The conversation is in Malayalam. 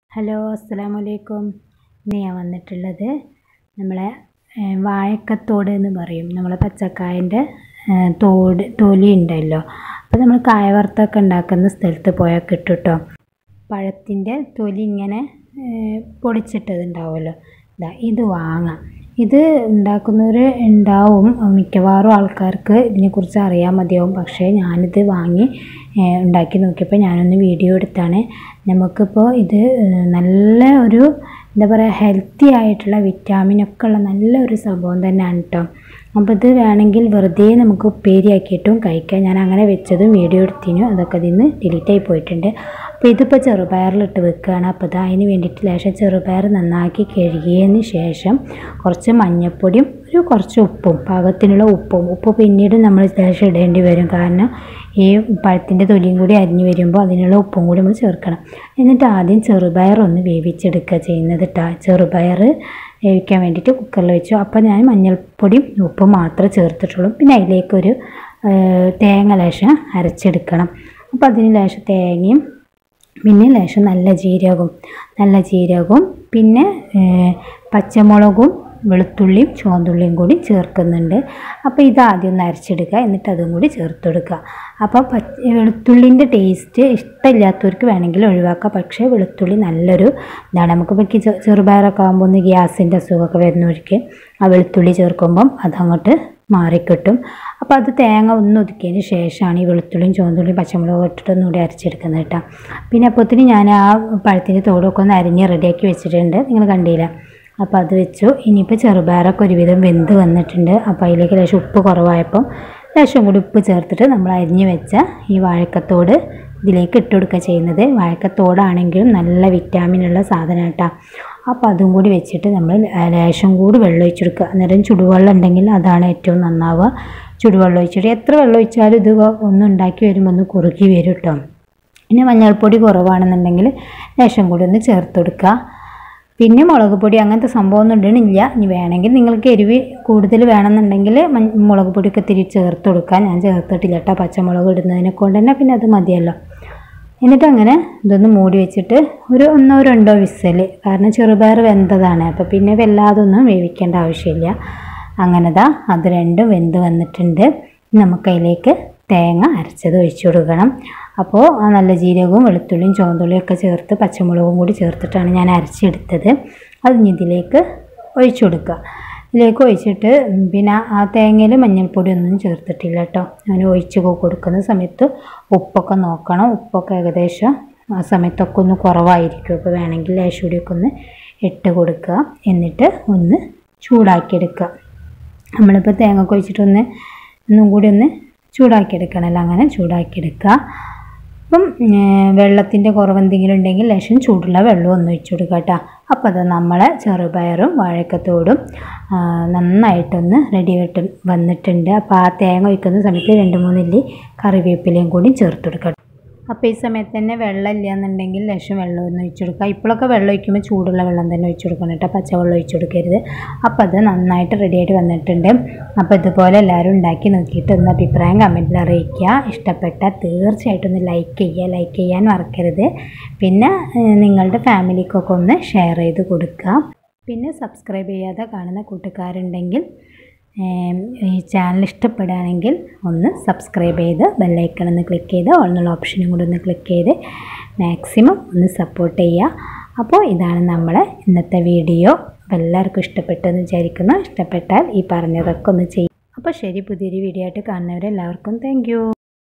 ഹലോ അസ്സലാമു അലൈക്കും ഇന്ന് ഞാൻ വന്നിട്ടുള്ളത് നമ്മളെ വാഴക്കത്തോട് എന്ന് പറയും നമ്മളെ പച്ചക്കായൻ്റെ തോട് തൊലി ഉണ്ടല്ലോ അപ്പോൾ നമ്മൾ കായ വറുത്തൊക്കെ ഉണ്ടാക്കുന്ന സ്ഥലത്ത് പോയാൽ കിട്ടും കേട്ടോ പഴത്തിൻ്റെ തൊലി ഇങ്ങനെ പൊടിച്ചിട്ടത് ഉണ്ടാവുമല്ലോ ഇതാ ഇത് വാങ്ങാം ഇത് ഉണ്ടാക്കുന്നവർ ഉണ്ടാവും മിക്കവാറും ആൾക്കാർക്ക് ഇതിനെക്കുറിച്ച് അറിയാൻ മതിയാവും പക്ഷേ ഞാനിത് വാങ്ങി ഉണ്ടാക്കി നോക്കിയപ്പോൾ ഞാനൊന്ന് വീഡിയോ എടുത്താണ് നമുക്കിപ്പോൾ ഇത് നല്ല ഒരു എന്താ പറയുക ഹെൽത്തി ആയിട്ടുള്ള വിറ്റാമിനൊക്കെ ഉള്ള നല്ലൊരു സംഭവം തന്നെയാണ് കേട്ടോ അപ്പോൾ ഇത് വേണമെങ്കിൽ വെറുതെ നമുക്ക് ഉപ്പേരിയാക്കിയിട്ടും കഴിക്കാം ഞാൻ അങ്ങനെ വെച്ചതും വീഡിയോ എടുത്തിനു അതൊക്കെ ഇതിൽ നിന്ന് ഡിലീറ്റ് ആയി പോയിട്ടുണ്ട് അപ്പോൾ ഇതിപ്പോൾ ചെറുപയറിലിട്ട് വെക്കുകയാണ് അപ്പോൾ ഇത് അതിന് വേണ്ടിയിട്ട് ലേശം ചെറുപയർ നന്നാക്കി കഴുകിയതിന് ശേഷം കുറച്ച് മഞ്ഞൾപ്പൊടിയും ഒരു കുറച്ച് ഉപ്പും പാകത്തിനുള്ള ഉപ്പും ഉപ്പ് പിന്നീട് നമ്മൾ ലേശം ഇടേണ്ടി വരും കാരണം ഈ പഴത്തിൻ്റെ തൊലിയും കൂടി അരിഞ്ഞ് വരുമ്പോൾ അതിനുള്ള ഉപ്പും കൂടി നമ്മൾ ചേർക്കണം എന്നിട്ട് ആദ്യം ചെറുപയർ ഒന്ന് വേവിച്ചെടുക്കുക ചെയ്യുന്നത് കേട്ടോ ചെറുപയർ വേവിക്കാൻ വേണ്ടിയിട്ട് കുക്കറിൽ വെച്ചു അപ്പോൾ ഞാൻ മഞ്ഞൾപ്പൊടിയും ഉപ്പും മാത്രമേ ചേർത്തിട്ടുള്ളൂ പിന്നെ അതിലേക്കൊരു തേങ്ങ ലേശം അരച്ചെടുക്കണം അപ്പോൾ അതിന് ലേശം തേങ്ങയും പിന്നെ ലേശം നല്ല ജീരകവും നല്ല ജീരകവും പിന്നെ പച്ചമുളകും വെളുത്തുള്ളിയും ചുവന്നുള്ളിയും കൂടി ചേർക്കുന്നുണ്ട് അപ്പോൾ ഇത് ആദ്യം ഒന്ന് അരച്ചെടുക്കുക എന്നിട്ട് അതും കൂടി ചേർത്ത് കൊടുക്കുക അപ്പോൾ പച്ച വെളുത്തുള്ളിൻ്റെ ടേസ്റ്റ് ഇഷ്ടമില്ലാത്തവർക്ക് വേണമെങ്കിൽ ഒഴിവാക്കാം പക്ഷേ വെളുത്തുള്ളി നല്ലൊരു ഇതാണ് നമുക്കിപ്പോൾ ചെറുപയറൊക്കെ ആകുമ്പോൾ ഒന്ന് ഗ്യാസിൻ്റെ അസുഖമൊക്കെ വരുന്നവർക്ക് ആ വെളുത്തുള്ളി ചേർക്കുമ്പം അതങ്ങോട്ട് മാറിക്കിട്ടും അപ്പോൾ അത് തേങ്ങ ഒന്ന് ഒതുക്കിയതിന് ശേഷമാണ് ഈ വെളുത്തുള്ളിയും ചുവന്നുള്ളിയും പച്ചമുളകും ഇട്ടിട്ട് ഒന്നുകൂടി അരച്ചെടുക്കുന്നത് കേട്ടോ പിന്നെ അപ്പോഴത്തേന് ഞാൻ ആ പഴത്തിൻ്റെ തോടൊക്കെ ഒന്ന് അരിഞ്ഞ് റെഡിയാക്കി വെച്ചിട്ടുണ്ട് നിങ്ങൾ കണ്ടില്ല അപ്പോൾ അത് വെച്ചു ഇനിയിപ്പോൾ ചെറുപയറൊക്കെ ഒരുവിധം വെന്ത് വന്നിട്ടുണ്ട് അപ്പോൾ അതിലേക്ക് ലേശം ഉപ്പ് കുറവായപ്പം ലേശം കൂടി ഉപ്പ് ചേർത്തിട്ട് നമ്മൾ അരിഞ്ഞ് വെച്ച ഈ വാഴക്കത്തോട് ഇതിലേക്ക് ഇട്ട് കൊടുക്കുക ചെയ്യുന്നത് വാഴക്കത്തോടാണെങ്കിലും നല്ല വിറ്റാമിനുള്ള സാധനം കേട്ടോ അപ്പോൾ അതും കൂടി വെച്ചിട്ട് നമ്മൾ ലേശം കൂടി വെള്ളം ഒഴിച്ച് കൊടുക്കുക അന്നേരം ചുടുവെള്ളം ഉണ്ടെങ്കിൽ അതാണ് ഏറ്റവും നന്നാവുക ചുടുവെള്ളം ഒഴിച്ചിട്ട് എത്ര വെള്ളം ഒഴിച്ചാലും ഇത് ഒന്ന് ഉണ്ടാക്കി വരുമ്പോൾ ഒന്ന് കുറുകി വരും കേട്ടോ പിന്നെ മഞ്ഞൾപ്പൊടി കുറവാണെന്നുണ്ടെങ്കിൽ ലേശം കൂടി ഒന്ന് ചേർത്ത് കൊടുക്കുക പിന്നെ മുളക് പൊടി അങ്ങനത്തെ സംഭവമൊന്നും ഇടണില്ല ഇനി വേണമെങ്കിൽ നിങ്ങൾക്ക് എരിവ് കൂടുതൽ വേണമെന്നുണ്ടെങ്കിൽ മുളക് പൊടിയൊക്കെ തിരി ചേർത്ത് കൊടുക്കുക ഞാൻ ചേർത്തിട്ടില്ല കേട്ടോ പച്ചമുളക് ഇടുന്നതിനെ കൊണ്ട് തന്നെ പിന്നെ അത് മതിയല്ലോ എന്നിട്ട് അങ്ങനെ ഇതൊന്ന് മൂടി വെച്ചിട്ട് ഒരു ഒന്നോ രണ്ടോ വിസൽ കാരണം ചെറുപയർ വെന്തതാണ് അപ്പോൾ പിന്നെ വല്ലാതൊന്നും വേവിക്കേണ്ട ആവശ്യമില്ല അങ്ങനെതാ അത് രണ്ടും വെന്ത് വന്നിട്ടുണ്ട് നമുക്കതിലേക്ക് തേങ്ങ അരച്ചത് ഒഴിച്ചു കൊടുക്കണം അപ്പോൾ ആ നല്ല ജീരകവും വെളുത്തുള്ളിയും ചുവന്നുള്ളിയും ഒക്കെ ചേർത്ത് പച്ചമുളകും കൂടി ചേർത്തിട്ടാണ് ഞാൻ അരച്ചെടുത്തത് അത് ഇതിലേക്ക് ഒഴിച്ചു കൊടുക്കുക ഇതിലേക്ക് ഒഴിച്ചിട്ട് പിന്നെ ആ തേങ്ങയിൽ മഞ്ഞൾപ്പൊടി ഒന്നും ചേർത്തിട്ടില്ല കേട്ടോ ഞാൻ ഒഴിച്ച് കൊടുക്കുന്ന സമയത്ത് ഉപ്പൊക്കെ നോക്കണം ഉപ്പൊക്കെ ഏകദേശം ആ സമയത്തൊക്കെ ഒന്ന് കുറവായിരിക്കും അപ്പോൾ വേണമെങ്കിൽ ലേശം കൂടിയൊക്കെ ഒന്ന് ഇട്ട് കൊടുക്കുക എന്നിട്ട് ഒന്ന് ചൂടാക്കിയെടുക്കുക നമ്മളിപ്പോൾ തേങ്ങ ഒഴിച്ചിട്ടൊന്ന് ഒന്നും കൂടി ഒന്ന് ചൂടാക്കിയെടുക്കണമല്ലോ അങ്ങനെ ചൂടാക്കിയെടുക്കുക അപ്പം വെള്ളത്തിൻ്റെ കുറവെന്തെങ്കിലും ഉണ്ടെങ്കിൽ ലേശം ചൂടുള്ള വെള്ളം ഒന്ന് ഒഴിച്ചു കൊടുക്കുക കേട്ടോ അപ്പോൾ അത് നമ്മളെ ചെറുപയറും വാഴക്കത്തോടും നന്നായിട്ടൊന്ന് റെഡി ആയിട്ട് വന്നിട്ടുണ്ട് അപ്പോൾ ആ തേങ്ങ ഒഴിക്കുന്ന സമയത്ത് രണ്ട് മൂന്നില്ലി കറിവേപ്പിലയും കൂടി ചേർത്ത് കൊടുക്കുക അപ്പോൾ ഈ സമയത്ത് തന്നെ വെള്ളം ഇല്ല എന്നുണ്ടെങ്കിൽ ലേശം വെള്ളം ഒന്ന് ഒഴിച്ചു കൊടുക്കുക ഇപ്പോഴൊക്കെ വെള്ളം ഒഴിക്കുമ്പോൾ ചൂടുള്ള വെള്ളം തന്നെ ഒഴിച്ചു കൊടുക്കണം കേട്ടോ പച്ചവെള്ളം ഒഴിച്ചു കൊടുക്കരുത് അപ്പോൾ അത് നന്നായിട്ട് റെഡി ആയിട്ട് വന്നിട്ടുണ്ട് അപ്പോൾ ഇതുപോലെ എല്ലാവരും ഉണ്ടാക്കി നോക്കിയിട്ട് ഒന്ന് അഭിപ്രായം കമൻറ്റിൽ അറിയിക്കുക ഇഷ്ടപ്പെട്ടാൽ തീർച്ചയായിട്ടും ഒന്ന് ലൈക്ക് ചെയ്യുക ലൈക്ക് ചെയ്യാൻ മറക്കരുത് പിന്നെ നിങ്ങളുടെ ഫാമിലിക്കൊക്കെ ഒന്ന് ഷെയർ ചെയ്ത് കൊടുക്കുക പിന്നെ സബ്സ്ക്രൈബ് ചെയ്യാതെ കാണുന്ന കൂട്ടുകാരുണ്ടെങ്കിൽ ഈ ചാനൽ ഇഷ്ടപ്പെടുകയാണെങ്കിൽ ഒന്ന് സബ്സ്ക്രൈബ് ചെയ്ത് ബെല്ലൈക്കൺ ഒന്ന് ക്ലിക്ക് ചെയ്ത് ഓൾന്നുള്ള ഓപ്ഷനും കൂടി ഒന്ന് ക്ലിക്ക് ചെയ്ത് മാക്സിമം ഒന്ന് സപ്പോർട്ട് ചെയ്യുക അപ്പോൾ ഇതാണ് നമ്മളെ ഇന്നത്തെ വീഡിയോ അപ്പോൾ എല്ലാവർക്കും ഇഷ്ടപ്പെട്ടെന്ന് വിചാരിക്കുന്നു ഇഷ്ടപ്പെട്ടാൽ ഈ പറഞ്ഞതൊക്കെ ഒന്ന് ചെയ്യും അപ്പോൾ ശരി പുതിയൊരു വീഡിയോ ആയിട്ട് കാണുന്നവരെല്ലാവർക്കും താങ്ക്